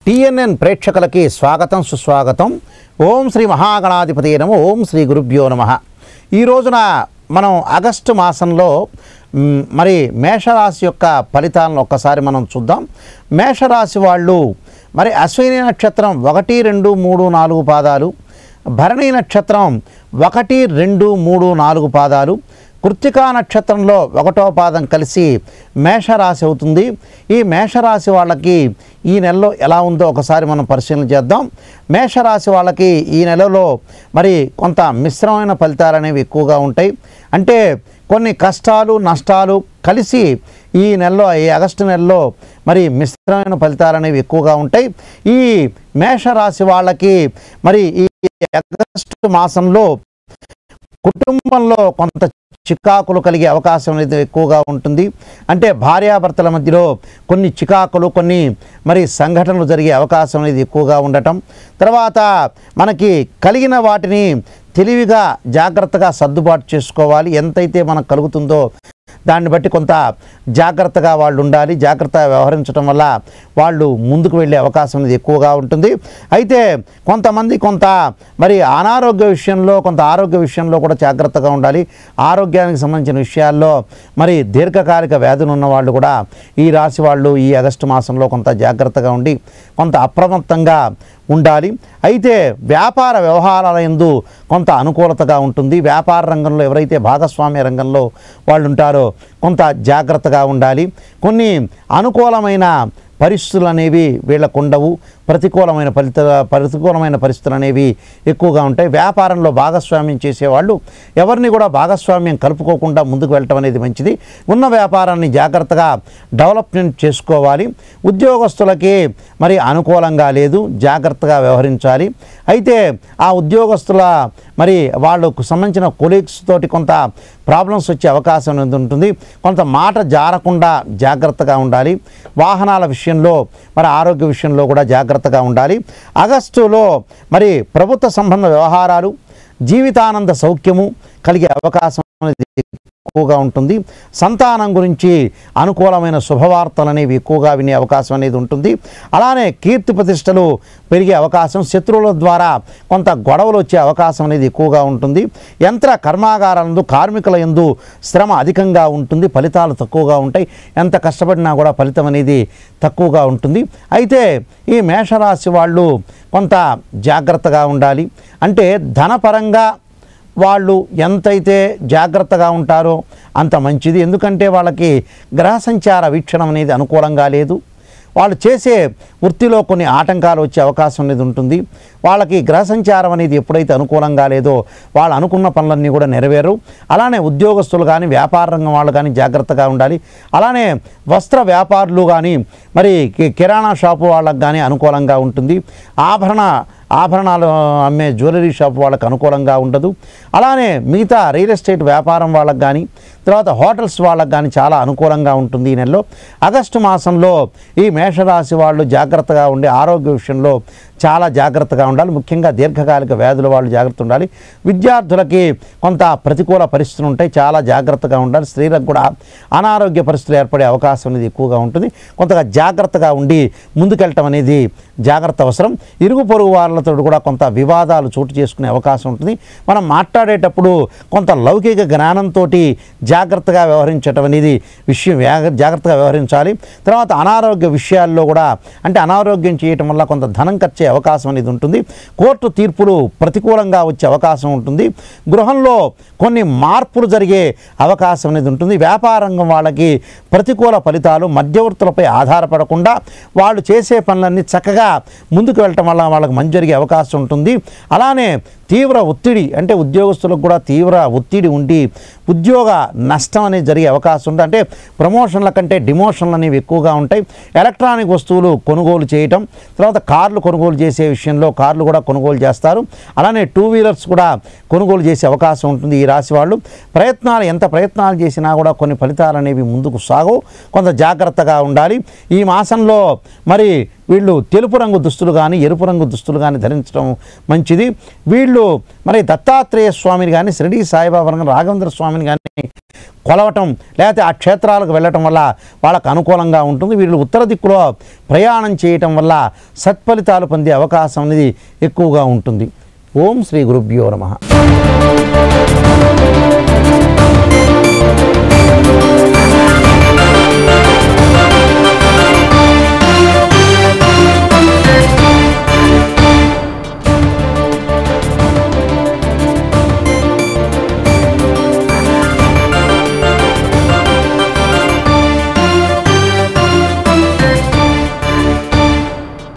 TNN ప్రేక్షకులకి స్వాగతం సుస్వాగతం ఓం శ్రీ మహాగణాధిపతి నమ ఓం శ్రీ గురుభ్యో నమ ఈ రోజున మనం ఆగస్టు మాసంలో మ్, మరి మేషరాశి యొక్క ఫలితాలను ఒక్కసారి మనం చూద్దాం మేషరాశి వాళ్ళు మరి అశ్విని నక్షత్రం ఒకటి రెండు మూడు నాలుగు పాదాలు భరణి నక్షత్రం ఒకటి రెండు మూడు నాలుగు పాదాలు కృత్తికా నక్షత్రంలో ఒకటో పాదం కలిసి మేషరాశి అవుతుంది ఈ మేషరాశి వాళ్ళకి ఈ నెలలో ఎలా ఉందో ఒకసారి మనం పరిశీలన చేద్దాం మేషరాశి వాళ్ళకి ఈ నెలలో మరి కొంత మిశ్రమైన ఫలితాలు అనేవి ఎక్కువగా ఉంటాయి అంటే కొన్ని కష్టాలు నష్టాలు కలిసి ఈ నెలలో ఈ ఆగస్టు నెలలో మరి మిశ్రమైన ఫలితాలు అనేవి ఎక్కువగా ఉంటాయి ఈ మేషరాశి వాళ్ళకి మరి ఈ ఆగస్టు మాసంలో కుటుంబంలో కొంత చికాకులు కలిగే అవకాశం అనేది ఎక్కువగా ఉంటుంది అంటే భార్యాభర్తల మధ్యలో కొన్ని చికాకులు కొన్ని మరి సంఘటనలు జరిగే అవకాశం అనేది ఎక్కువగా ఉండటం తర్వాత మనకి కలిగిన వాటిని తెలివిగా జాగ్రత్తగా సర్దుబాటు చేసుకోవాలి ఎంతైతే మనకు కలుగుతుందో దాన్ని బట్టి కొంత జాగ్రత్తగా వాళ్ళు ఉండాలి జాగ్రత్తగా వ్యవహరించడం వల్ల వాళ్ళు ముందుకు వెళ్ళే అవకాశం అనేది ఎక్కువగా ఉంటుంది అయితే కొంతమంది కొంత మరి అనారోగ్య విషయంలో కొంత ఆరోగ్య విషయంలో కూడా జాగ్రత్తగా ఉండాలి ఆరోగ్యానికి సంబంధించిన విషయాల్లో మరి దీర్ఘకాలిక వ్యాధులు ఉన్న వాళ్ళు కూడా ఈ రాశి వాళ్ళు ఈ ఆగస్టు మాసంలో కొంత జాగ్రత్తగా ఉండి కొంత అప్రమత్తంగా ఉండాలి అయితే వ్యాపార వ్యవహారాల ఎందు కొంత అనుకూలతగా ఉంటుంది వ్యాపార రంగంలో ఎవరైతే భాగస్వామ్య రంగంలో వాళ్ళు ఉంటారో కొంత జాగ్రత్తగా ఉండాలి కొన్ని అనుకూలమైన పరిస్థితులు అనేవి వీళ్ళకు ఉండవు ప్రతికూలమైన ఫలిత ప్రతికూలమైన పరిస్థితులు అనేవి ఎక్కువగా ఉంటాయి వ్యాపారంలో భాగస్వామ్యం చేసేవాళ్ళు ఎవరిని కూడా భాగస్వామ్యం కలుపుకోకుండా ముందుకు వెళ్ళటం అనేది మంచిది ఉన్న వ్యాపారాన్ని జాగ్రత్తగా డెవలప్మెంట్ చేసుకోవాలి ఉద్యోగస్తులకి మరి అనుకూలంగా లేదు జాగ్రత్తగా వ్యవహరించాలి అయితే ఆ ఉద్యోగస్తుల మరి వాళ్ళకు సంబంధించిన కొలీగ్స్ తోటి కొంత ప్రాబ్లమ్స్ వచ్చే అవకాశం అనేది ఉంటుంది కొంత మాట జారకుండా జాగ్రత్తగా ఉండాలి వాహనాల విషయంలో మరి ఆరోగ్య విషయంలో కూడా జాగ్రత్తగా ఉండాలి ఆగస్టులో మరి ప్రభుత్వ సంబంధ వ్యవహారాలు జీవితానంద సౌఖ్యము కలిగే అవకాశం అనేది ఎక్కువగా ఉంటుంది సంతానం గురించి అనుకూలమైన శుభవార్తలు అనేవి ఎక్కువగా వినే అవకాశం అనేది ఉంటుంది అలానే కీర్తి ప్రతిష్టలు పెరిగే అవకాశం శత్రువుల ద్వారా కొంత గొడవలు వచ్చే అవకాశం అనేది ఎక్కువగా ఉంటుంది యంత్ర కర్మాగారాలందు కార్మికుల ఎందు శ్రమ అధికంగా ఉంటుంది ఫలితాలు తక్కువగా ఉంటాయి ఎంత కష్టపడినా కూడా ఫలితం అనేది తక్కువగా ఉంటుంది అయితే ఈ మేషరాశి వాళ్ళు కొంత జాగ్రత్తగా ఉండాలి అంటే ధనపరంగా వాళ్ళు ఎంతైతే జాగ్రత్తగా ఉంటారో అంత మంచిది ఎందుకంటే వాళ్ళకి గ్రహ సంచార వీక్షణం అనేది అనుకూలంగా లేదు వాళ్ళు చేసే వృత్తిలో కొన్ని ఆటంకాలు వచ్చే అవకాశం అనేది ఉంటుంది వాళ్ళకి గ్రహ సంచారం అనేది ఎప్పుడైతే అనుకూలంగా లేదో వాళ్ళు అనుకున్న పనులన్నీ కూడా నెరవేరు అలానే ఉద్యోగస్తులు కానీ వ్యాపార రంగం వాళ్ళు కానీ జాగ్రత్తగా ఉండాలి అలానే వస్త్ర వ్యాపారులు కానీ మరి కి- కిరాణా షాపు వాళ్ళకి కానీ అనుకూలంగా ఉంటుంది ఆభరణ ఆభరణాలు అమ్మే జ్యువెలరీ షాప్ వాళ్ళకి అనుకూలంగా ఉండదు అలానే మిగతా రియల్ ఎస్టేట్ వ్యాపారం వాళ్ళకి కానీ తర్వాత హోటల్స్ వాళ్ళకి కానీ చాలా అనుకూలంగా ఉంటుంది ఈ నెలలో ఆగస్టు మాసంలో ఈ మేషరాశి వాళ్ళు జాగ్రత్తగా ఉండి ఆరోగ్య విషయంలో చాలా జాగ్రత్తగా ఉండాలి ముఖ్యంగా దీర్ఘకాలిక వ్యాధుల వాళ్ళు జాగ్రత్త ఉండాలి విద్యార్థులకి కొంత ప్రతికూల పరిస్థితులు ఉంటాయి చాలా జాగ్రత్తగా ఉండాలి స్త్రీలకు కూడా అనారోగ్య పరిస్థితులు ఏర్పడే అవకాశం అనేది ఎక్కువగా ఉంటుంది కొంతగా జాగ్రత్తగా ఉండి ముందుకెళ్ళటం అనేది జాగ్రత్త అవసరం ఇరుగు పొరుగు వాళ్ళతో కూడా కొంత వివాదాలు చోటు చేసుకునే అవకాశం ఉంటుంది మనం మాట్లాడేటప్పుడు కొంత లౌకిక జ్ఞానంతో జాగ్రత్తగా వ్యవహరించటం అనేది విషయం వ్యా- జాగ్రత్తగా వ్యవహరించాలి తర్వాత అనారోగ్య విషయాల్లో కూడా అంటే అనారోగ్యం చేయటం వల్ల కొంత ధనం ఖర్చే అవకాశం అనేది ఉంటుంది కోర్టు తీర్పులు ప్రతికూలంగా వచ్చే అవకాశం ఉంటుంది గృహంలో కొన్ని మార్పులు జరిగే అవకాశం అనేది ఉంటుంది వ్యాపార రంగం వాళ్ళకి ప్రతికూల ఫలితాలు మధ్యవర్తులపై ఆధారపడకుండా వాళ్ళు చేసే పనులన్నీ చక్కగా ముందుకు వెళ్ళటం వల్ల వాళ్ళకి మంచి జరిగే అవకాశం ఉంటుంది అలానే తీవ్ర ఒత్తిడి అంటే ఉద్యోగస్తులకు కూడా తీవ్ర ఒత్తిడి ఉండి ఉద్యోగ నష్టం అనేది జరిగే అవకాశం ఉంది అంటే ప్రమోషన్ల కంటే డిమోషన్లు అనేవి ఎక్కువగా ఉంటాయి ఎలక్ట్రానిక్ వస్తువులు కొనుగోలు చేయటం తర్వాత కార్లు కొనుగోలు చేసే విషయంలో కార్లు కూడా కొనుగోలు చేస్తారు అలానే టూ వీలర్స్ కూడా కొనుగోలు చేసే అవకాశం ఉంటుంది ఈ రాశి వాళ్ళు ప్రయత్నాలు ఎంత ప్రయత్నాలు చేసినా కూడా కొన్ని ఫలితాలు అనేవి ముందుకు సాగవు కొంత జాగ్రత్తగా ఉండాలి ఈ మాసంలో మరి వీళ్ళు తెలుపు రంగు దుస్తులు కానీ ఎరుపు రంగు దుస్తులు కానీ ధరించడం మంచిది వీళ్ళు మరి దత్తాత్రేయ స్వామిని కానీ షిరిడి సాయిబాబా కానీ రాఘవేంద్ర స్వామిని కానీ కొలవటం లేకపోతే ఆ క్షేత్రాలకు వెళ్ళటం వల్ల వాళ్ళకు అనుకూలంగా ఉంటుంది వీళ్ళు ఉత్తర దిక్కులో ప్రయాణం చేయటం వల్ల సత్ఫలితాలు పొందే అవకాశం అనేది ఎక్కువగా ఉంటుంది ఓం శ్రీ గురుభ్యో నమ